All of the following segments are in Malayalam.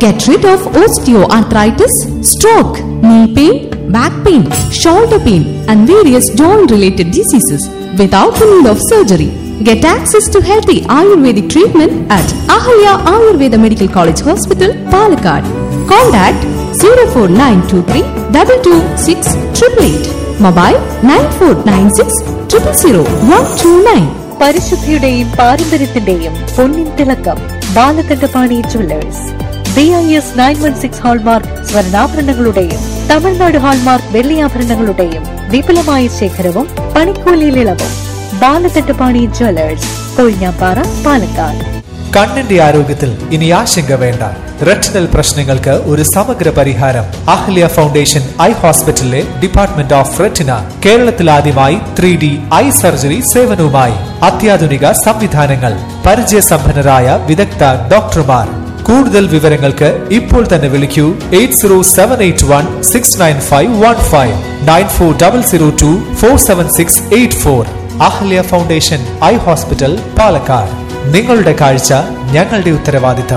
Get rid of osteoarthritis, stroke, knee pain, back pain, shoulder pain, and various joint related diseases without the need of surgery. Get access to healthy Ayurvedic treatment at Ahalya Ayurveda Medical College Hospital, Palakkad. Contact 04923 226 888. Mobile 9496 000 129. പരിശുദ്ധിയുടെയും പാരമ്പര്യത്തിന്റെയും പൊന്നിൻ തിളക്കം Balakandapani jewellers B I S nine one six hallmark സ്വർണ്ണാഭരണങ്ങളുടെയും തമിഴ്നാട് ഹാൾമാർക്ക് വെള്ളിയാഭരണങ്ങളുടെയും വിപുലമായ ശേഖരവും പണിക്കൂലിയിൽ ഇളവും ബാലകണ്ഠപാണി ജുവല്ലേഴ്സ് കൊഴിഞ്ഞാപ്പാറ പാലക്കാട് കണ്ണിന്റെ ആരോഗ്യത്തിൽ ഇനി ആശങ്ക വേണ്ട റെറ്റിനൽ പ്രശ്നങ്ങൾക്ക് ഒരു സമഗ്ര പരിഹാരം അഹ്ല്യ ഫൗണ്ടേഷൻ ഐ ഹോസ്പിറ്റലിലെ ഡിപ്പാർട്ട്മെന്റ് ഓഫ് റെറ്റിന കേരളത്തിൽ ആദ്യമായി ത്രീ ഡി ഐ സർജറി സേവനവുമായി അത്യാധുനിക സംവിധാനങ്ങൾ പരിചയസമ്പന്നരായ വിദഗ്ധ ഡോക്ടർമാർ കൂടുതൽ വിവരങ്ങൾക്ക് ഇപ്പോൾ തന്നെ വിളിക്കൂ eight zero seven eight one six nine five one five nine four double zero two four seven six eight four Ahalya foundation eye hospital Palakkad നിങ്ങളുടെ കാഴ്ച ഞങ്ങളുടെ ഉത്തരവാദിത്തം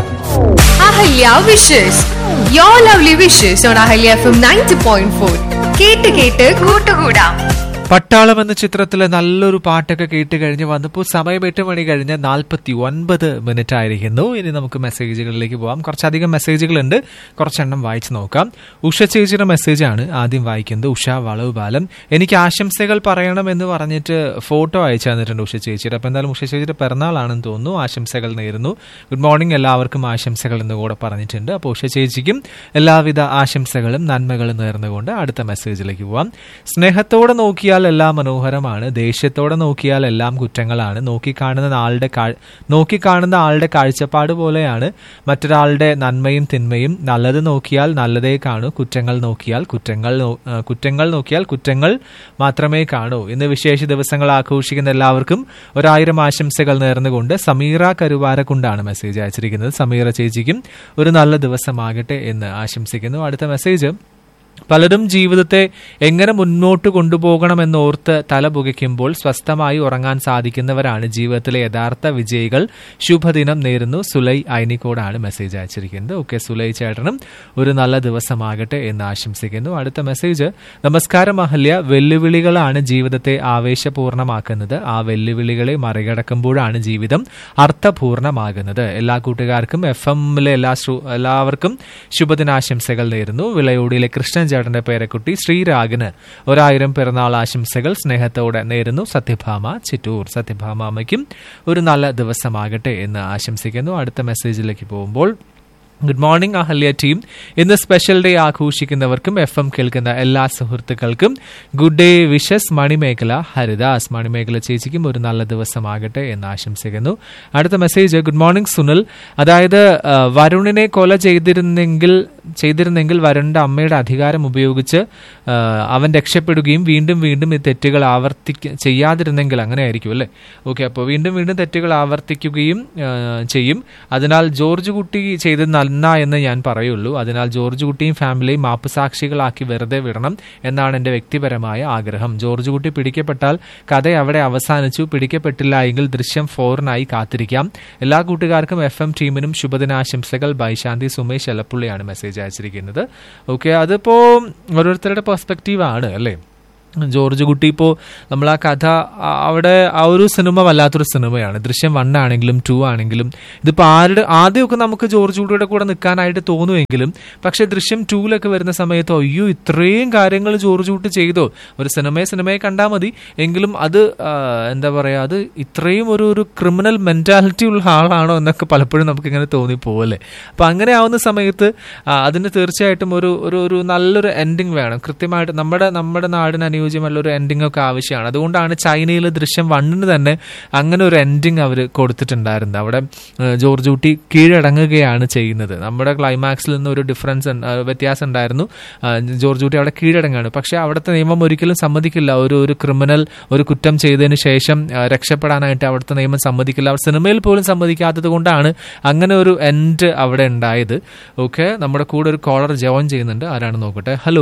Ahalya wishes your lovely wishes on Ahalya F M ninety point four കേട്ട് കേട്ട് കൂട്ടുകൂടാം പട്ടാളം എന്ന ചിത്രത്തിലെ നല്ലൊരു പാട്ടൊക്കെ കേട്ട് കഴിഞ്ഞ് വന്നപ്പോൾ സമയം എട്ട് മണി കഴിഞ്ഞ് നാൽപ്പത്തി ഒൻപത് മിനിറ്റ് ആയിരിക്കുന്നു ഇനി നമുക്ക് മെസ്സേജുകളിലേക്ക് പോവാം കുറച്ചധികം മെസ്സേജുകളുണ്ട് കുറച്ചെണ്ണം വായിച്ചു നോക്കാം ഉഷ ചേച്ചിയുടെ മെസ്സേജാണ് ആദ്യം വായിക്കുന്നത് ഉഷ വളവ് ബാലം എനിക്ക് ആശംസകൾ പറയണം എന്ന് പറഞ്ഞിട്ട് ഫോട്ടോ അയച്ചു തന്നിട്ടുണ്ട് ഉഷ ചേച്ചിയുടെ അപ്പോൾ എന്തായാലും ഉഷ ചേച്ചിയുടെ പിറന്നാളാണെന്ന് തോന്നുന്നു ആശംസകൾ നേരുന്നു ഗുഡ് മോർണിംഗ് എല്ലാവർക്കും ആശംസകൾ എന്ന് കൂടെ പറഞ്ഞിട്ടുണ്ട് അപ്പോൾ ഉഷ ചേച്ചിക്കും എല്ലാവിധ ആശംസകളും നന്മകളും നേർന്നുകൊണ്ട് അടുത്ത മെസ്സേജിലേക്ക് പോവാം സ്നേഹത്തോടെ നോക്കിയാൽ എല്ലാം മനോഹരമാണ് ദേഷ്യത്തോടെ നോക്കിയാൽ എല്ലാം കുറ്റങ്ങളാണ് നോക്കിക്കാണുന്ന ആളുടെ കാ- നോക്കിക്കാണുന്ന ആളുടെ കാഴ്ചപ്പാട് പോലെയാണ് മറ്റൊരാളുടെ നന്മയും തിന്മയും നല്ലത് നോക്കിയാൽ നല്ലതേ കാണൂ കുറ്റങ്ങൾ നോക്കിയാൽ കുറ്റങ്ങൾ നോ- ആ, കുറ്റങ്ങൾ നോക്കിയാൽ കുറ്റങ്ങൾ മാത്രമേ കാണൂ ഇന്ന് വിശേഷ ദിവസങ്ങൾ ആഘോഷിക്കുന്ന എല്ലാവർക്കും ഒരായിരം ആശംസകൾ നേർന്നുകൊണ്ട് സമീറ കരുവാരക്കുണ്ടാണ് മെസ്സേജ് അയച്ചിരിക്കുന്നത് സമീറ ചേച്ചിക്കും ഒരു നല്ല ദിവസമാകട്ടെ എന്ന് ആശംസിക്കുന്നു അടുത്ത മെസ്സേജ് പലരും ജീവിതത്തെ എങ്ങനെ മുന്നോട്ട് കൊണ്ടുപോകണമെന്ന് ഓർത്ത് തല പുകയ്ക്കുമ്പോൾ സ്വസ്ഥമായി ഉറങ്ങാൻ സാധിക്കുന്നവരാണ് ജീവിതത്തിലെ യഥാർത്ഥ വിജയികൾ ശുഭദിനം നേരുന്നു സുലൈ ഐനിക്കോടാണ് മെസ്സേജ് അയച്ചിരിക്കുന്നത് ഓക്കെ സുലൈ ചേട്ടനും ഒരു നല്ല ദിവസമാകട്ടെ എന്ന് ആശംസിക്കുന്നു അടുത്ത മെസ്സേജ് നമസ്കാരം അഹല്യ വെല്ലുവിളികളാണ് ജീവിതത്തെ ആവേശപൂർണ്ണമാക്കുന്നത് ആ വെല്ലുവിളികളെ മറികടക്കുമ്പോഴാണ് ജീവിതം അർത്ഥപൂർണ്ണമാകുന്നത് എല്ലാ കൂട്ടുകാർക്കും എഫ് എമ്മിലെ എല്ലാ ശ്രു- എല്ലാവർക്കും ശുഭദിനാശംസകൾ നേരുന്നു വിളയോടിയിലെ കൃഷ്ണൻ ചേട്ടന്റെ പേരക്കുട്ടി ശ്രീരാഗന് ഒരായിരം പിറന്നാൾ ആശംസകൾ സ്നേഹത്തോടെ നേരുന്നു സത്യഭാമ ചിറ്റൂർ സത്യഭാമ അമ്മയ്ക്കും ഒരു നല്ല ദിവസമാകട്ടെ എന്ന് ആശംസിക്കുന്നു അടുത്ത മെസ്സേജിലേക്ക് പോകുമ്പോൾ ഗുഡ് മോർണിംഗ് അഹല്യ ടീം ഇന്ന് സ്പെഷ്യൽ ഡേ ആഘോഷിക്കുന്നവർക്കും എഫ് എം കേൾക്കുന്ന എല്ലാ സുഹൃത്തുക്കൾക്കും good day wishes Manimekhala Haridas Manimekhala ചേച്ചിക്കും ഒരു നല്ല ദിവസമാകട്ടെ എന്ന് ആശംസിക്കുന്നു അടുത്ത മെസ്സേജ് ഗുഡ് മോർണിംഗ് സുനിൽ അതായത് ആ, വരുണിനെ കൊല ചെയ്തിരുന്നെങ്കിൽ ചെയ്തിരുന്നെങ്കിൽ വരുണിന്റെ അമ്മയുടെ അധികാരം ഉപയോഗിച്ച് ആ, അവൻ രക്ഷപ്പെടുകയും വീണ്ടും വീണ്ടും ഈ തെറ്റുകൾ ആവർത്തിക്ക ചെയ്യാതിരുന്നെങ്കിൽ അങ്ങനെ ആയിരിക്കും അല്ലേ ഓക്കെ അപ്പോൾ വീണ്ടും വീണ്ടും തെറ്റുകൾ ആവർത്തിക്കുകയും ആ, ചെയ്യും അതിനാൽ ജോർജ് കുട്ടി ചെയ്തത് നന്ന എന്ന് ഞാൻ പറയുള്ളൂ അതിനാൽ ജോർജ് കുട്ടിയും ഫാമിലിയും മാപ്പ് സാക്ഷികളാക്കി വെറുതെ വിടണം എന്നാണ് എൻ്റെ വ്യക്തിപരമായ ആഗ്രഹം ജോർജ് കുട്ടി പിടിക്കപ്പെട്ടാൽ കഥ അവിടെ അവസാനിച്ചു പിടിക്കപ്പെട്ടില്ല എങ്കിൽ ദൃശ്യം ഫോറിനായി കാത്തിരിക്കാം എല്ലാ കൂട്ടുകാർക്കും എഫ് എം ടീമിനും ശുഭദിനാശംസകൾ ബൈശാന്തി സുമേഷ് എലപ്പുള്ളിയാണ് മെസ്സേജ് അയച്ചിരിക്കുന്നത് ഓക്കെ അതിപ്പോ ഓരോരുത്തരുടെ പെർസ്പെക്റ്റീവ് ആണ് അല്ലേ ജോർജ് കുട്ടി ഇപ്പോൾ നമ്മൾ ആ കഥ ആ, അവിടെ ആ ഒരു സിനിമ വല്ലാത്തൊരു സിനിമയാണ് ദൃശ്യം വൺ ആണെങ്കിലും ടു ആണെങ്കിലും ഇതിപ്പോൾ ആരുടെ ആദ്യമൊക്കെ നമുക്ക് ജോർജ് കുട്ടിയുടെ കൂടെ നിൽക്കാനായിട്ട് തോന്നുമെങ്കിലും പക്ഷെ ദൃശ്യം ടൂവിലൊക്കെ വരുന്ന സമയത്ത് അയ്യോ ഇത്രയും കാര്യങ്ങൾ ജോർജ് കുട്ടി ചെയ്തോ ഒരു സിനിമയെ സിനിമയെ കണ്ടാൽ മതി എങ്കിലും അത് ആ, എന്താ പറയുക അത് ഇത്രയും ഒരു ഒരു ക്രിമിനൽ മെന്റാലിറ്റി ഉള്ള ആളാണോ എന്നൊക്കെ പലപ്പോഴും നമുക്ക് ഇങ്ങനെ തോന്നിപ്പോവല്ലേ അപ്പം അങ്ങനെ ആവുന്ന സമയത്ത് ആ, അതിന് തീർച്ചയായിട്ടും ഒരു ഒരു ഒരു നല്ലൊരു എൻഡിങ് വേണം കൃത്യമായിട്ട് നമ്മുടെ നമ്മുടെ നാടിന് അനുയോജ്യമല്ല ഒരു എൻഡിങ് ഒക്കെ ആവശ്യമാണ് അതുകൊണ്ടാണ് ചൈനയിൽ ദൃശ്യം വണ്ണിന് തന്നെ അങ്ങനെ ഒരു എൻഡിങ് അവർ കൊടുത്തിട്ടുണ്ടായിരുന്നത് അവിടെ ഏഹ്, ജോർജ് കുട്ടി കീഴടങ്ങുകയാണ് ചെയ്യുന്നത് നമ്മുടെ ക്ലൈമാക്സിൽ നിന്ന് ഒരു ഡിഫറൻസ് ഉണ്ട്- ഏഹ്, വ്യത്യാസം ഉണ്ടായിരുന്നു ആ, ജോർജ് കുട്ടി അവിടെ കീഴടങ്ങാണ് പക്ഷേ അവിടുത്തെ നിയമം ഒരിക്കലും സമ്മതിക്കില്ല ഒരു ഒരു ക്രിമിനൽ ഒരു കുറ്റം ചെയ്തതിന് ശേഷം ആ, രക്ഷപ്പെടാനായിട്ട് അവിടുത്തെ നിയമം സമ്മതിക്കില്ല അവർ സിനിമയിൽ പോലും സമ്മതിക്കാത്തത് കൊണ്ടാണ് അങ്ങനെ ഒരു എൻഡ് അവിടെ ഉണ്ടായത് ഓക്കെ നമ്മുടെ കൂടെ ഒരു കോളർ ജോയിൻ ചെയ്യുന്നുണ്ട് ആരാണ് നോക്കട്ടെ hello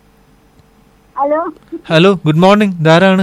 hello hello good morning ഇതാരാണ്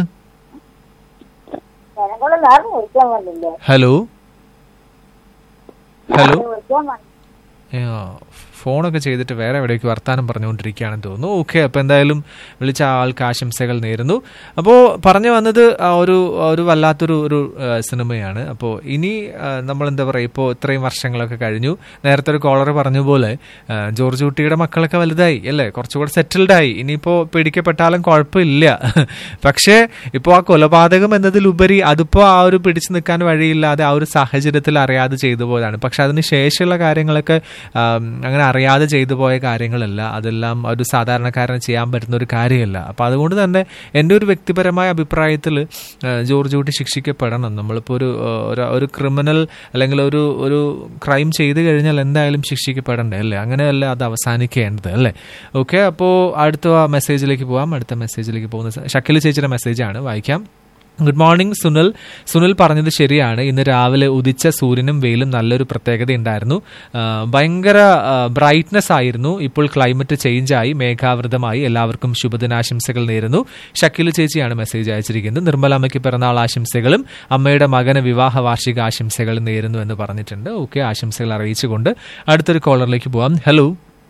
ജനങ്ങളെ നേരം വിളിക്കാൻ വന്നില്ലേ ഹലോ ഹലോ വിളിക്കാൻ വന്നു ആ, ഫോണൊക്കെ ചെയ്തിട്ട് വേറെ എവിടേക്ക് വർത്താനം പറഞ്ഞുകൊണ്ടിരിക്കുകയാണെന്ന് തോന്നുന്നു ഓക്കെ അപ്പോൾ എന്തായാലും വിളിച്ച ആൾക്ക് ആശംസകൾ നേരുന്നു അപ്പോൾ പറഞ്ഞു വന്നത് ആ ഒരു ആ ഒരു വല്ലാത്തൊരു ഒരു ആ, സിനിമയാണ് അപ്പോൾ ഇനി ആ, നമ്മൾ എന്താ പറയുക ഇപ്പോൾ ഇത്രയും വർഷങ്ങളൊക്കെ കഴിഞ്ഞു നേരത്തെ ഒരു കോളർ പറഞ്ഞ പോലെ ആ, ജോർജ് കുട്ടിയുടെ മക്കളൊക്കെ വലുതായി അല്ലേ കുറച്ചുകൂടെ സെറ്റിൽഡ് ആയി ഇനിയിപ്പോൾ പിടിക്കപ്പെട്ടാലും കുഴപ്പമില്ല പക്ഷേ ഇപ്പോൾ ആ കൊലപാതകം എന്നതിലുപരി അതിപ്പോൾ ആ ഒരു പിടിച്ചു നിൽക്കാൻ വഴിയില്ലാതെ ആ ഒരു സാഹചര്യത്തിൽ അറിയാതെ ചെയ്തു പോയതാണ് പക്ഷെ അതിന് ശേഷമുള്ള കാര്യങ്ങളൊക്കെ ആം, അങ്ങനെ അറിയാതെ ചെയ്തു പോയ കാര്യങ്ങളല്ല അതെല്ലാം ഒരു സാധാരണക്കാരന് ചെയ്യാൻ പറ്റുന്ന ഒരു കാര്യമല്ല അപ്പം അതുകൊണ്ട് തന്നെ എൻ്റെ ഒരു വ്യക്തിപരമായ അഭിപ്രായത്തിൽ ജോർജ് കുട്ടി ശിക്ഷിക്കപ്പെടണം നമ്മളിപ്പോൾ ഒരു ആ, ഒരു- ഒരു ക്രിമിനൽ അല്ലെങ്കിൽ ഒരു ഒരു ക്രൈം ചെയ്തു കഴിഞ്ഞാൽ എന്തായാലും ശിക്ഷിക്കപ്പെടണ്ടേ അല്ലേ അങ്ങനെയല്ല അത് അവസാനിക്കേണ്ടത് അല്ലേ ഓക്കെ അപ്പോൾ അടുത്ത മെസ്സേജിലേക്ക് പോവാം അടുത്ത മെസ്സേജിലേക്ക് പോകുന്ന സ- ഷക്കിൽ ചേച്ചിയുടെ മെസ്സേജാണ് വായിക്കാം ഗുഡ് മോർണിംഗ് സുനിൽ സുനിൽ പറഞ്ഞത് ശരിയാണ് ഇന്ന് രാവിലെ ഉദിച്ച സൂര്യനും വെയിലും നല്ലൊരു പ്രത്യേകത ഉണ്ടായിരുന്നു ആ, ഭയങ്കര ബ്രൈറ്റ്നസ് ആയിരുന്നു ഇപ്പോൾ ക്ലൈമറ്റ് ചേഞ്ച് ആയി മേഘാവൃതമായി എല്ലാവർക്കും ശുഭദിനാശംസകൾ നേരുന്നു ഷക്കിൽ ചേച്ചിയാണ് മെസ്സേജ് അയച്ചിരിക്കുന്നത് നിർമ്മലമ്മയ്ക്ക് പിറന്നാൾ ആശംസകളും അമ്മയുടെ മകന് വിവാഹ വാർഷിക ആശംസകൾ നേരുന്നു എന്ന് പറഞ്ഞിട്ടുണ്ട് ഓക്കെ ആശംസകൾ അറിയിച്ചുകൊണ്ട് അടുത്തൊരു കോളറിലേക്ക് പോവാം hello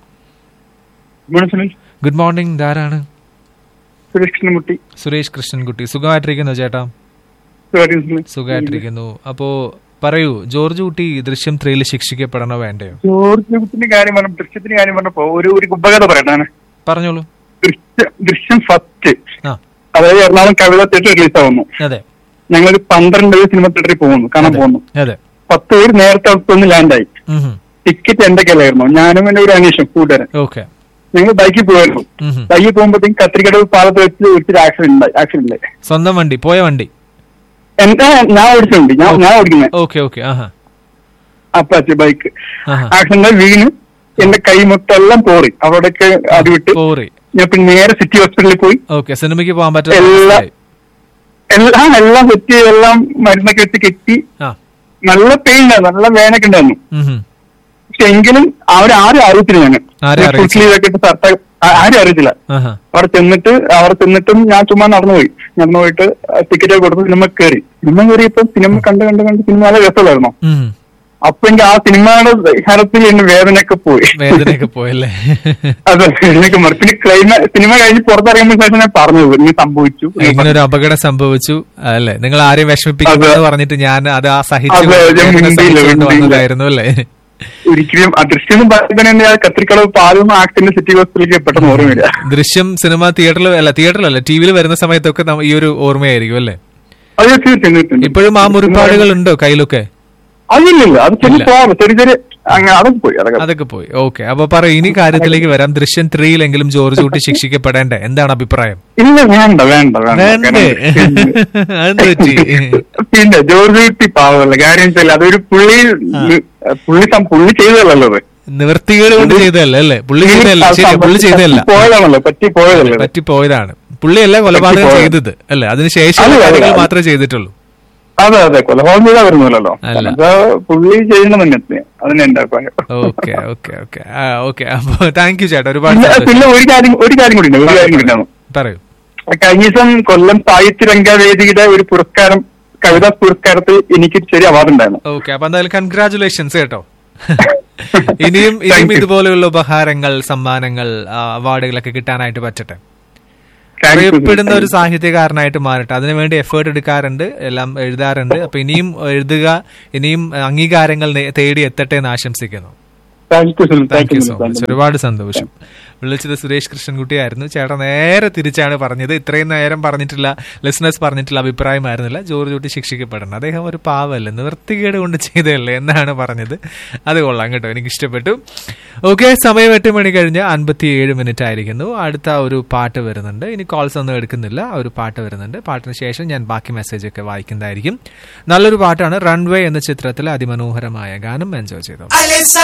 good Sunil good morning ധാരാണ് സുരേഷ് കൃഷ്ണൻകുട്ടി സുരേഷ് കൃഷ്ണൻകുട്ടി സുഖമായിട്ടിരിക്കുന്നു ചേട്ടാ സുഖമായിട്ട് സുനിൽ. സുഖമായിട്ടിരിക്കുന്നു അപ്പോ പറയൂ ജോർജ് കുട്ടി ദൃശ്യം ത്രീയിൽ ശിക്ഷിക്കപ്പെടണോ വേണ്ടയോ ജോർജ് കുട്ടിന്റെ കാര്യം പറഞ്ഞു ദൃശ്യത്തിന്റെ കാര്യം പറഞ്ഞപ്പോ ഒരു ഒരു ഉപകഥ പറയട്ടെ ഞാൻ. പറഞ്ഞോളൂ ദൃശ്യം ദൃശ്യം ഫസ്റ്റ് ആ അതായത് എറണാകുളം കവിത തിയേറ്റർ റിലീസ് ആവുന്നു അതെ ഞങ്ങൾ പന്ത്രണ്ട് പേര് സിനിമ തിയേറ്ററിൽ പോകുന്നു കാണാൻ അതെ പോകുന്നു അതെ പത്ത് പേര് നേരത്തെ അടുത്തൊന്ന് ലാൻഡായി ഉം ടിക്കറ്റ് എന്റെ കയ്യിലായിരുന്നു ഞാനും എന്റെ ഒരു അന്വേഷണം കൂട്ടുകാരൻ ഓക്കെ ഞങ്ങൾ ബൈക്കിൽ പോയായിരുന്നു ഉം ബൈക്കിൽ പോകുമ്പോഴത്തേക്കും കത്രിക്കടവ് പാലത്ത് വെച്ച് ഒരു ആക്സിഡന്റ് ഉണ്ടായി ആക്സിഡന്റ് ഉണ്ടായി സ്വന്തം വണ്ടി പോയ വണ്ടി എന്റെ ഞാൻ ഓടിച്ചിട്ടുണ്ട് ഞാൻ ഞാൻ ഓടിക്കുന്നത് ഓക്കെ ഓക്കെ ആഹാ അപ്പാച്ചി ബൈക്ക് ആഹാ. ആക്സിഡന്റ് വീണ് എന്റെ കൈ മൊത്തം പോറി അവിടേക്ക് അടിവിട്ട് പോറി ഞാൻ പിന്നെ നേരെ സിറ്റി ഹോസ്പിറ്റലിൽ പോയി ഓക്കെ സിനിമയ്ക്ക് പോകാൻ പറ്റുന്ന എല്ലാ- അവസ്ഥയായി. എല്ലാം എല്ലാം സെറ്റ് ചെയ്ത് എല്ലാം മരുന്നൊക്കെ വെച്ച് കെട്ടി ആ നല്ല പെയിൻ ഉണ്ടായിരുന്നു നല്ല വേനൊക്കെ ഉണ്ടായിരുന്നു ഉം പക്ഷെ എങ്കിലും അവരാരും അറിയത്തില്ല ഞാൻ ആരെയും ഫുൾ അറിയിച്ചില്ല? സ്ലീവ് ഒക്കെ ഇട്ട് ഷർട്ട് ആരും അറിയത്തില്ല ആഹാ അവിടെ ചെന്നിട്ട് അവിടെ ചെന്നിട്ടും ഞാൻ ചുമ്മാ നടന്നു പോയി നടന്നു പോയിട്ട് ടിക്കറ്റ് ഒക്കെ കൊടുത്ത് സിനിമ കയറി സിനിമ കയറിയപ്പോ സിനിമ കണ്ട് കണ്ട് കണ്ട് സിനിമ നല്ല രസമായിരുന്നു ഉം അപ്പൊ എനിക്ക് ആ സിനിമയുടെ ഹരത്തിൽ എന്റെ വേദനയൊക്കെ പോയി വേദനയൊക്കെ പോയല്ലേ അതെ എനിക്ക് മറ- പിന്നെ ക്ലൈമ സിനിമ കഴിഞ്ഞ് പുറത്തിറങ്ങുമ്പോൾ ശേഷം ഞാൻ പറഞ്ഞു ഇങ്ങനെ സംഭവിച്ചു ഇങ്ങനെ ഒരു അപകടം സംഭവിച്ചു അല്ലേ നിങ്ങൾ ആരെയും വിഷമിപ്പിക്കുന്നു അതെ. പറഞ്ഞിട്ട് ഞാൻ അത് ആ സഹിച്ചു അതെ, ഞാൻ വേദന മിണ്ടിയില്ല, സഹിച്ചുകൊണ്ട് മിണ്ടിയില്ല. വന്നതായിരുന്നു അല്ലേ ഒരിക്കലും അദൃശ്യം പറയുമ്പോൾ തന്നെ ആ കത്രിക്കളവ് പാലും ആക്ടിന്റെ സിറ്റി ഹോസ്പിറ്റലിലേക്ക് പെട്ടെന്ന് ഓർമ്മയില്ല ദൃശ്യം സിനിമ തിയേറ്ററിൽ അല്ല തിയേറ്ററിലല്ല ടി വിയിൽ വരുന്ന സമയത്തൊക്കെ നമ്മ- ഈ ഒരു ഓർമ്മയായിരിക്കും അല്ലേ അത് തീർച്ചയായും തീർച്ചയായും. ഇപ്പോഴും ആ മുറിപ്പാടുകൾ ഉണ്ടോ കയ്യിലൊക്കെ അതില്ലില്ല അത് ചെറിയ ഇല്ല. പോകാം ചെറിയ ചെറിയ അങ്ങ് അതൊക്കെ പോയി അതൊക്കെ അതൊക്കെ പോയി ഓക്കെ അപ്പൊ പറയൂ ഇനി കാര്യത്തിലേക്ക് വരാം ദൃശ്യം ത്രീയിലെങ്കിലും ജോർജ് കുട്ടി ശിക്ഷിക്കപ്പെടേണ്ടേ എന്താണ് അഭിപ്രായം ഇല്ല വേണ്ട വേണ്ട വേണ്ട വേണ്ടേ അതെന്ത് പറ്റി പിന്നെ ജോർജ് കുട്ടി പാവമല്ല കാര്യം വെച്ചാൽ അതൊരു പുള്ളി പുള്ളി സം- പുള്ളി ചെയ്തതല്ലോ അത് നിവൃത്തികേട് കൊണ്ട് ചെയ്തതല്ല അല്ലേ പുള്ളി ചെയ്തതല്ല ശരി പുള്ളി ചെയ്തതല്ല പോയതാണല്ലോ പറ്റി പോയതല്ലേ പറ്റി പോയതാണ് പുള്ളിയല്ല കൊലപാതകം പറ്റിപ്പോയത്. ചെയ്തത് അല്ലേ അതിനുശേഷം അല്ല, അല്ല, കാര്യങ്ങൾ അത് മാത്രമേ ചെയ്തിട്ടുള്ളൂ അതെ അതെ കൊലപാതകം ചെയ്താ വരുന്നില്ലല്ലോ അല്ല. അത് പുള്ളി ചെയ്യണം തന്നെ അതിന് എന്റെ അഭിപ്രായം ഓക്കെ ഓക്കെ ഓക്കെ ഓക്കെ അപ്പൊ താങ്ക് യു ചേട്ടാ ഒരുപാട് പിന്നെ സന്തോഷം. പിന്നെ ഒരു കാര്യം ഒരു കാര്യം കൂടി ഉണ്ട് ഒരു കാര്യം കൂടി ഉണ്ടായിരുന്നു പറയൂ കഴിഞ്ഞ ദിവസം കൊല്ലം സാഹിത്യ രംഗവേദിയുടെ ഒരു പുരസ്കാരം കവിതാ പുരസ്കാരത്തിൽ എനിക്ക് ഒരു ചെറിയ അവാർഡ് ഉണ്ടായിരുന്നു ഓക്കെ അപ്പൊ എന്തായാലും കൺഗ്രാചുലേഷൻസ് കേട്ടോ ഇനിയും Thank ഇനിയും you. ഇതുപോലെയുള്ള ഉപഹാരങ്ങൾ സമ്മാനങ്ങൾ ആ, അവാർഡുകളൊക്കെ കിട്ടാനായിട്ട് പറ്റട്ടെ Thank you, അറിയപ്പെടുന്ന thank ഒരു you. സാഹിത്യകാരനായിട്ട് മാറട്ടെ അതിനുവേണ്ടി എഫേർട്ട് എടുക്കാറുണ്ട് എല്ലാം എഴുതാറുണ്ട് അപ്പൊ ഇനിയും എഴുതുക ഇനിയും അംഗീകാരങ്ങൾ നേ- തേടി എത്തട്ടെ എന്ന് ആശംസിക്കുന്നു thank you Sunil thank you so thank much you ഒരുപാട് സന്തോഷം വിളിച്ചത് സുരേഷ് കൃഷ്ണൻകുട്ടിയായിരുന്നു ചേട്ടൻ നേരെ തിരിച്ചാണ് പറഞ്ഞത് ഇത്രയും നേരം പറഞ്ഞിട്ടില്ല ലിസണേഴ്സ് പറഞ്ഞിട്ടുള്ള അഭിപ്രായമായിരുന്നില്ല ജോർജ് കുട്ടി ശിക്ഷിക്കപ്പെടണം അദ്ദേഹം ഒരു പാവല്ലേ നിവൃത്തികേട് കൊണ്ട് ചെയ്തതല്ലേ എന്നാണ് പറഞ്ഞത് അത് കൊള്ളാം കേട്ടോ എനിക്ക് ഇഷ്ടപ്പെട്ടു ഓക്കെ സമയം എട്ട് മണി കഴിഞ്ഞ് അൻപത്തി ഏഴ് മിനിറ്റ് ആയിരിക്കുന്നു അടുത്ത ഒരു പാട്ട് വരുന്നുണ്ട് ഇനി കോൾസ് ഒന്നും എടുക്കുന്നില്ല ആ ഒരു പാട്ട് വരുന്നുണ്ട് പാട്ടിന് ശേഷം ഞാൻ ബാക്കി മെസ്സേജ് ഒക്കെ വായിക്കുന്നതായിരിക്കും നല്ലൊരു പാട്ടാണ് റൺവേ എന്ന ചിത്രത്തിലെ അതിമനോഹരമായ ഗാനം എൻജോയ് ചെയ്തു Alessa